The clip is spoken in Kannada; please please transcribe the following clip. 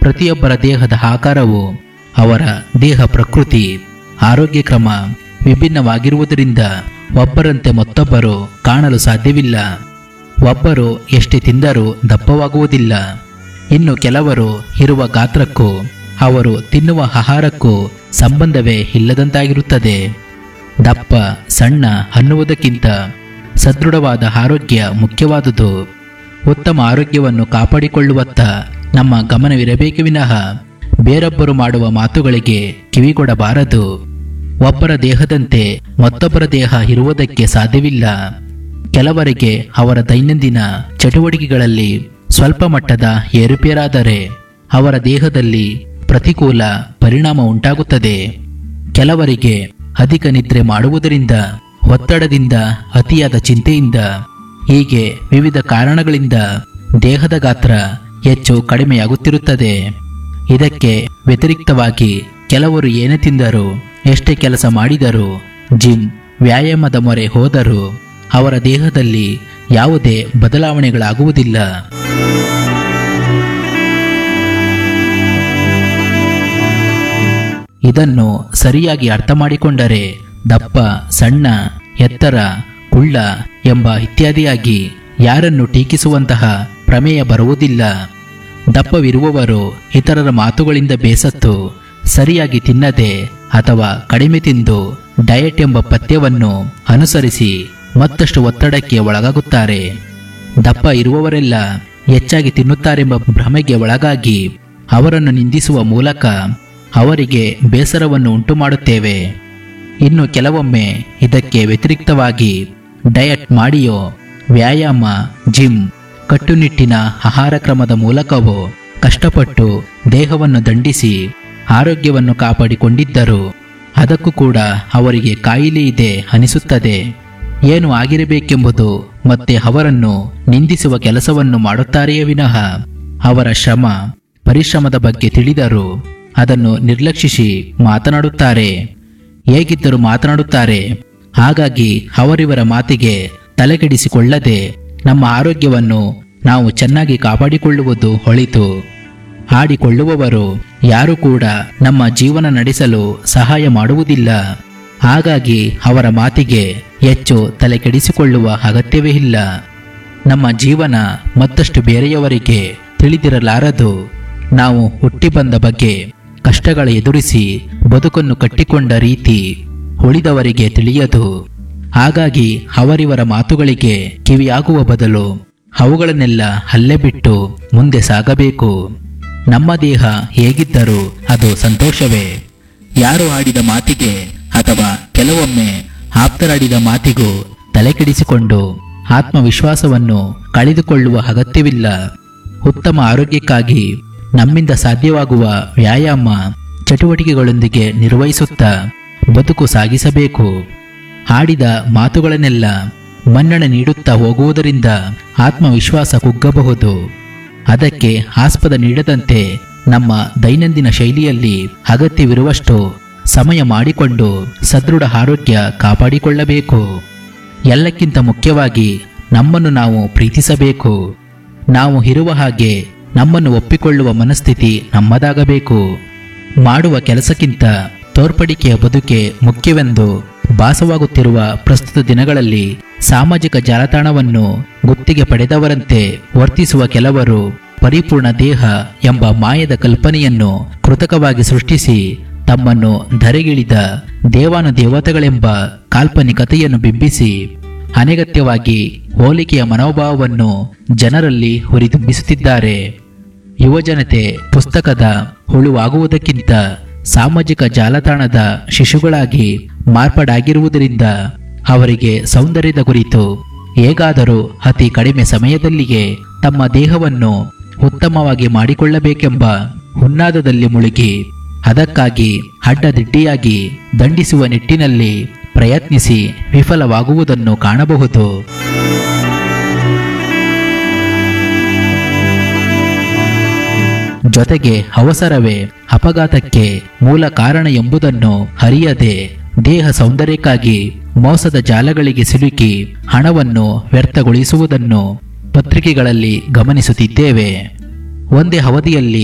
ಪ್ರತಿಯೊಬ್ಬರ ದೇಹದ ಆಕಾರವು ಅವರ ದೇಹ ಪ್ರಕೃತಿ ಆರೋಗ್ಯ ಕ್ರಮ ವಿಭಿನ್ನವಾಗಿರುವುದರಿಂದ ಒಬ್ಬರಂತೆ ಮತ್ತೊಬ್ಬರು ಕಾಣಲು ಸಾಧ್ಯವಿಲ್ಲ ಒಬ್ಬರು ಎಷ್ಟೇ ತಿಂದರೂ ದಪ್ಪವಾಗುವುದಿಲ್ಲ ಇನ್ನು ಕೆಲವರು ಇರುವ ಗಾತ್ರಕ್ಕೂ ಅವರು ತಿನ್ನುವ ಆಹಾರಕ್ಕೂ ಸಂಬಂಧವೇ ಇಲ್ಲದಂತಾಗಿರುತ್ತದೆ ದಪ್ಪ ಸಣ್ಣ ಅನ್ನುವುದಕ್ಕಿಂತ ಸದೃಢವಾದ ಆರೋಗ್ಯ ಮುಖ್ಯವಾದುದು ಉತ್ತಮ ಆರೋಗ್ಯವನ್ನು ಕಾಪಾಡಿಕೊಳ್ಳುವತ್ತ ನಮ್ಮ ಗಮನವಿರಬೇಕೆ ವಿನಃ ಬೇರೊಬ್ಬರು ಮಾಡುವ ಮಾತುಗಳಿಗೆ ಕಿವಿಗೊಡಬಾರದು ಒಬ್ಬರ ದೇಹದಂತೆ ಮತ್ತೊಬ್ಬರ ದೇಹ ಇರುವುದಕ್ಕೆ ಸಾಧ್ಯವಿಲ್ಲ ಕೆಲವರಿಗೆ ಅವರ ದೈನಂದಿನ ಚಟುವಟಿಕೆಗಳಲ್ಲಿ ಸ್ವಲ್ಪ ಮಟ್ಟದ ಏರುಪೇರಾದರೆ ಅವರ ದೇಹದಲ್ಲಿ ಪ್ರತಿಕೂಲ ಪರಿಣಾಮ ಉಂಟಾಗುತ್ತದೆ ಕೆಲವರಿಗೆ ಅಧಿಕ ನಿದ್ರೆ ಮಾಡುವುದರಿಂದ ಒತ್ತಡದಿಂದ ಅತಿಯಾದ ಚಿಂತೆಯಿಂದ ಹೀಗೆ ವಿವಿಧ ಕಾರಣಗಳಿಂದ ದೇಹದ ಗಾತ್ರ ಹೆಚ್ಚು ಕಡಿಮೆಯಾಗುತ್ತಿರುತ್ತದೆ ಇದಕ್ಕೆ ವ್ಯತಿರಿಕ್ತವಾಗಿ ಕೆಲವರು ಏನೇ ತಿಂದರೂ ಎಷ್ಟೇ ಕೆಲಸ ಮಾಡಿದರೂ ಜಿಮ್ ವ್ಯಾಯಾಮದ ಮೊರೆ ಹೋದರೂ ಅವರ ದೇಹದಲ್ಲಿ ಯಾವುದೇ ಬದಲಾವಣೆಗಳಾಗುವುದಿಲ್ಲ ಇದನ್ನು ಸರಿಯಾಗಿ ಅರ್ಥ ಮಾಡಿಕೊಂಡರೆ ದಪ್ಪ ಸಣ್ಣ ಎತ್ತರ ಕುಳ್ಳ ಎಂಬ ಇತ್ಯಾದಿಯಾಗಿ ಯಾರನ್ನು ಟೀಕಿಸುವಂತಹ ಪ್ರಮೇಯ ಬರುವುದಿಲ್ಲ ದಪ್ಪವಿರುವವರು ಇತರರ ಮಾತುಗಳಿಂದ ಬೇಸತ್ತು ಸರಿಯಾಗಿ ತಿನ್ನದೆ ಅಥವಾ ಕಡಿಮೆ ತಿಂದು ಡಯಟ್ ಎಂಬ ಪಥ್ಯವನ್ನು ಅನುಸರಿಸಿ ಮತ್ತಷ್ಟು ಒತ್ತಡಕ್ಕೆ ಒಳಗಾಗುತ್ತಾರೆ ದಪ್ಪ ಇರುವವರೆಲ್ಲ ಹೆಚ್ಚಾಗಿ ತಿನ್ನುತ್ತಾರೆಂಬ ಭ್ರಮೆಗೆ ಒಳಗಾಗಿ ಅವರನ್ನು ನಿಂದಿಸುವ ಮೂಲಕ ಅವರಿಗೆ ಬೇಸರವನ್ನು ಉಂಟು ಮಾಡುತ್ತೇವೆ ಇನ್ನು ಕೆಲವೊಮ್ಮೆ ಇದಕ್ಕೆ ವ್ಯತಿರಿಕ್ತವಾಗಿ ಡಯಟ್ ಮಾಡಿಯೋ ವ್ಯಾಯಾಮ ಜಿಮ್ ಕಟ್ಟುನಿಟ್ಟಿನ ಆಹಾರ ಕ್ರಮದ ಮೂಲಕವೋ ಕಷ್ಟಪಟ್ಟು ದೇಹವನ್ನು ದಂಡಿಸಿ ಆರೋಗ್ಯವನ್ನು ಕಾಪಾಡಿಕೊಂಡಿದ್ದರು ಅದಕ್ಕೂ ಕೂಡ ಅವರಿಗೆ ಕಾಯಿಲೆ ಇದೆ ಅನಿಸುತ್ತದೆ ಏನು ಆಗಿರಬೇಕೆಂಬುದು ಮತ್ತೆ ಅವರನ್ನು ನಿಂದಿಸುವ ಕೆಲಸವನ್ನು ಮಾಡುತ್ತಾರೆಯೇ ವಿನಃ ಅವರ ಶ್ರಮ ಪರಿಶ್ರಮದ ಬಗ್ಗೆ ತಿಳಿದರು ಅದನ್ನು ನಿರ್ಲಕ್ಷಿಸಿ ಮಾತನಾಡುತ್ತಾರೆ ಹೇಗಿದ್ದರೂ ಮಾತನಾಡುತ್ತಾರೆ ಹಾಗಾಗಿ ಅವರಿವರ ಮಾತಿಗೆ ತಲೆಕೆಡಿಸಿಕೊಳ್ಳದೆ ನಮ್ಮ ಆರೋಗ್ಯವನ್ನು ನಾವು ಚೆನ್ನಾಗಿ ಕಾಪಾಡಿಕೊಳ್ಳುವುದು ಹೊಳಿತು ಆಡಿಕೊಳ್ಳುವವರು ಯಾರೂ ಕೂಡ ನಮ್ಮ ಜೀವನ ನಡೆಸಲು ಸಹಾಯ ಮಾಡುವುದಿಲ್ಲ ಹಾಗಾಗಿ ಅವರ ಮಾತಿಗೆ ಹೆಚ್ಚು ತಲೆ ಕೆಡಿಸಿಕೊಳ್ಳುವ ಅಗತ್ಯವೇ ಇಲ್ಲ ನಮ್ಮ ಜೀವನ ಮತ್ತಷ್ಟು ಬೇರೆಯವರಿಗೆ ತಿಳಿದಿರಲಾರದು ನಾವು ಹುಟ್ಟಿ ಬಂದ ಬಗ್ಗೆ ಕಷ್ಟಗಳ ಎದುರಿಸಿ ಬದುಕನ್ನು ಕಟ್ಟಿಕೊಂಡ ರೀತಿ ಉಳಿದವರಿಗೆ ತಿಳಿಯದು ಹಾಗಾಗಿ ಅವರಿವರ ಮಾತುಗಳಿಗೆ ಕಿವಿಯಾಗುವ ಬದಲು ಅವುಗಳನ್ನೆಲ್ಲ ಅಲ್ಲೇ ಬಿಟ್ಟು ಮುಂದೆ ಸಾಗಬೇಕು ನಮ್ಮ ದೇಹ ಹೇಗಿದ್ದರೂ ಅದು ಸಂತೋಷವೇ ಯಾರು ಆಡಿದ ಮಾತಿಗೆ ಅಥವಾ ಕೆಲವೊಮ್ಮೆ ಆಪ್ತರಾಡಿದ ಮಾತಿಗೂ ತಲೆಕೆಡಿಸಿಕೊಂಡು ಆತ್ಮವಿಶ್ವಾಸವನ್ನು ಕಳೆದುಕೊಳ್ಳುವ ಅಗತ್ಯವಿಲ್ಲ ಉತ್ತಮ ಆರೋಗ್ಯಕ್ಕಾಗಿ ನಮ್ಮಿಂದ ಸಾಧ್ಯವಾಗುವ ವ್ಯಾಯಾಮ ಚಟುವಟಿಕೆಗಳೊಂದಿಗೆ ನಿರ್ವಹಿಸುತ್ತಾ ಬದುಕು ಸಾಗಿಸಬೇಕು ಆಡಿದ ಮಾತುಗಳನ್ನೆಲ್ಲ ಮನ್ನಣೆ ನೀಡುತ್ತಾ ಹೋಗುವುದರಿಂದ ಆತ್ಮವಿಶ್ವಾಸ ಕುಗ್ಗಬಹುದು ಅದಕ್ಕೆ ಆಸ್ಪದ ನೀಡದಂತೆ ನಮ್ಮ ದೈನಂದಿನ ಶೈಲಿಯಲ್ಲಿ ಅಗತ್ಯವಿರುವಷ್ಟು ಸಮಯ ಮಾಡಿಕೊಂಡು ಸದೃಢ ಆರೋಗ್ಯ ಕಾಪಾಡಿಕೊಳ್ಳಬೇಕು ಎಲ್ಲಕ್ಕಿಂತ ಮುಖ್ಯವಾಗಿ ನಮ್ಮನ್ನು ನಾವು ಪ್ರೀತಿಸಬೇಕು ನಾವು ಇರುವ ಹಾಗೆ ನಮ್ಮನ್ನು ಒಪ್ಪಿಕೊಳ್ಳುವ ಮನಸ್ಥಿತಿ ನಮ್ಮದಾಗಬೇಕು ಮಾಡುವ ಕೆಲಸಕ್ಕಿಂತ ತೋರ್ಪಡಿಕೆಯ ಬದುಕೆ ಮುಖ್ಯವೆಂದು ಭಾಸವಾಗುತ್ತಿರುವ ಪ್ರಸ್ತುತ ದಿನಗಳಲ್ಲಿ ಸಾಮಾಜಿಕ ಜಾಲತಾಣವನ್ನು ಗುತ್ತಿಗೆ ಪಡೆದವರಂತೆ ವರ್ತಿಸುವ ಕೆಲವರು ಪರಿಪೂರ್ಣ ದೇಹ ಎಂಬ ಮಾಯದ ಕಲ್ಪನೆಯನ್ನು ಕೃತಕವಾಗಿ ಸೃಷ್ಟಿಸಿ ತಮ್ಮನ್ನು ಧರೆಗಿಳಿದ ದೇವಾನು ದೇವತೆಗಳೆಂಬ ಕಾಲ್ಪನಿಕತೆಯನ್ನು ಬಿಂಬಿಸಿ ಅನಗತ್ಯವಾಗಿ ಹೋಲಿಕೆಯ ಮನೋಭಾವವನ್ನು ಜನರಲ್ಲಿ ಹುರಿದುಂಬಿಸುತ್ತಿದ್ದಾರೆ ಯುವಜನತೆ ಪುಸ್ತಕದ ಹುಳುವಾಗುವುದಕ್ಕಿಂತ ಸಾಮಾಜಿಕ ಜಾಲತಾಣದ ಶಿಶುಗಳಾಗಿ ಮಾರ್ಪಾಡಾಗಿರುವುದರಿಂದ ಅವರಿಗೆ ಸೌಂದರ್ಯದ ಕುರಿತು ಹೇಗಾದರೂ ಅತಿ ಕಡಿಮೆ ಸಮಯದಲ್ಲಿಯೇ ತಮ್ಮ ದೇಹವನ್ನು ಉತ್ತಮವಾಗಿ ಮಾಡಿಕೊಳ್ಳಬೇಕೆಂಬ ಹುನ್ನಾದದಲ್ಲಿ ಮುಳುಗಿ ಅದಕ್ಕಾಗಿ ಅಡ್ಡದಿಡ್ಡಿಯಾಗಿ ದಂಡಿಸುವ ನಿಟ್ಟಿನಲ್ಲಿ ಪ್ರಯತ್ನಿಸಿ ವಿಫಲವಾಗುವುದನ್ನು ಕಾಣಬಹುದು ಜೊತೆಗೆ ಅವಸರವೇ ಅಪಘಾತಕ್ಕೆ ಮೂಲ ಕಾರಣ ಎಂಬುದನ್ನು ಅರಿಯದೆ ದೇಹ ಸೌಂದರ್ಯಕ್ಕಾಗಿ ಮೋಸದ ಜಾಲಗಳಿಗೆ ಸಿಲುಕಿ ಹಣವನ್ನು ವ್ಯರ್ಥಗೊಳಿಸುವುದನ್ನು ಪತ್ರಿಕೆಗಳಲ್ಲಿ ಗಮನಿಸುತ್ತಿದ್ದೇವೆ ಒಂದೇ ಅವಧಿಯಲ್ಲಿ